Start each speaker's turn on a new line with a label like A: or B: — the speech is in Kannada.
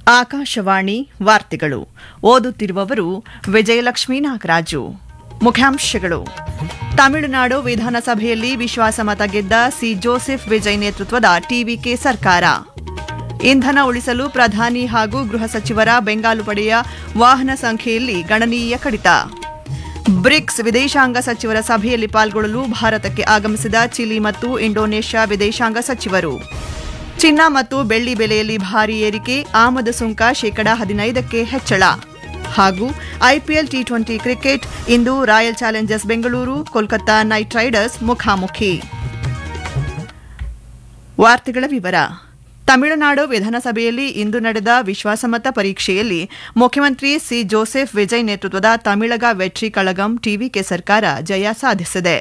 A: ಆಕಾಶವಾಣಿ ವಾರ್ತೆಗಳು ಓದುತ್ತಿರುವವರು ವಿಜಯಲಕ್ಷ್ಮೀ ನಾಗರಾಜು ಮುಖ್ಯಾಂಶಗಳು ತಮಿಳುನಾಡು ವಿಧಾನಸಭೆಯಲ್ಲಿ ವಿಶ್ವಾಸಮತ ಗೆದ್ದ ಸಿ ಜೋಸೆಫ್ ವಿಜಯ್ ನೇತೃತ್ವದ ಟಿವಿಕೆ ಸರ್ಕಾರ ಇಂಧನ ಉಳಿಸಲು ಪ್ರಧಾನಿ ಹಾಗೂ ಗೃಹ ಸಚಿವರ ಬೆಂಗಾಲು ಪಡೆಯ ವಾಹನ ಸಂಖ್ಯೆಯಲ್ಲಿ ಗಣನೀಯ ಕಡಿತ ಬ್ರಿಕ್ಸ್ ವಿದೇಶಾಂಗ ಸಚಿವರ ಸಭೆಯಲ್ಲಿ ಪಾಲ್ಗೊಳ್ಳಲು ಭಾರತಕ್ಕೆ ಆಗಮಿಸಿದ ಚಿಲಿ ಮತ್ತು ಇಂಡೋನೇಷ್ಯಾ ವಿದೇಶಾಂಗ ಸಚಿವರು ಚಿನ್ನ ಮತ್ತು ಬೆಳ್ಳಿ ಬೆಲೆಯಲ್ಲಿ ಭಾರಿ ಏರಿಕೆ ಆಮದು ಸುಂಕ ಶೇಕಡಾ ಹದಿನೈದಕ್ಕೆ ಹೆಚ್ಚಳ ಹಾಗೂ ಐಪಿಎಲ್ ಟಿ ಟ್ವೆಂಟಿ ಕ್ರಿಕೆಟ್ ಇಂದು royal challengers Bengaluru Kolkata knight riders ಮುಖಾಮುಖಿ ವಾರ್ತೆಗಳ ವಿವರ ತಮಿಳುನಾಡು ವಿಧಾನಸಭೆಯಲ್ಲಿ ಇಂದು ನಡೆದ ವಿಶ್ವಾಸಮತ ಪರೀಕ್ಷೆಯಲ್ಲಿ ಮುಖ್ಯಮಂತ್ರಿ ಸಿ ಜೋಸೆಫ್ ವಿಜಯ್ ನೇತೃತ್ವದ ತಮಿಳಗ ವೆಟ್ರಿ ಕಳಗಂ ಟಿವಿಕೆ ಸರ್ಕಾರ ಜಯ ಸಾಧಿಸಿದೆ